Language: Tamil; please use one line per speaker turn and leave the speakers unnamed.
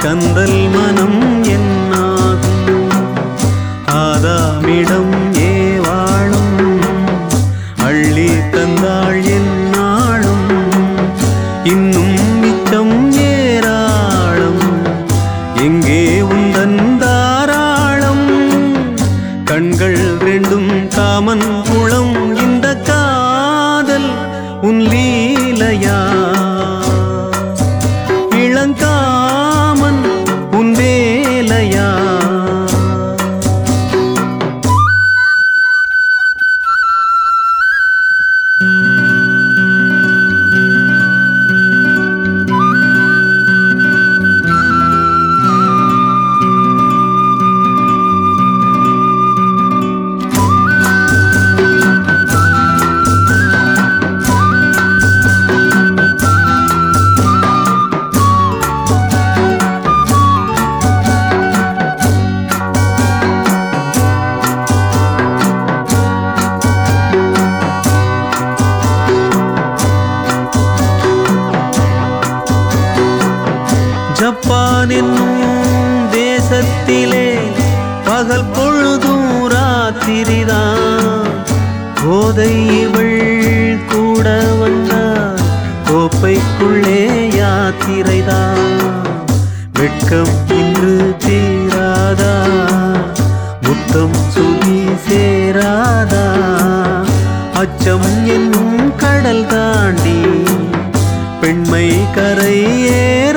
கந்தல் மனம் என்னாகும் ஆதாமிடம் ஏவாளும் அள்ளி தந்தாள் என்னாளும் இன்னும் மிச்சம் ஏராளம் எங்கே உந்தன் தாராளம் கண்கள் ரெண்டும் காமன் குளம் இந்த காதல் உன் லீலையா இளங்காமன் உன் வேலையா ஜப்பான் என்னும் தேசத்திலே பகல் பொழுதும் ராத்திரிதான் போதை இவள் கூட வந்தார் கோப்பைக்குள்ளே யாத்திரைதான் வெட்கம் இன்று தீராதா முத்தம் சுதி சேராதா அச்சம் என்னும் கடல் தாண்டி பெண்மை கரை ஏற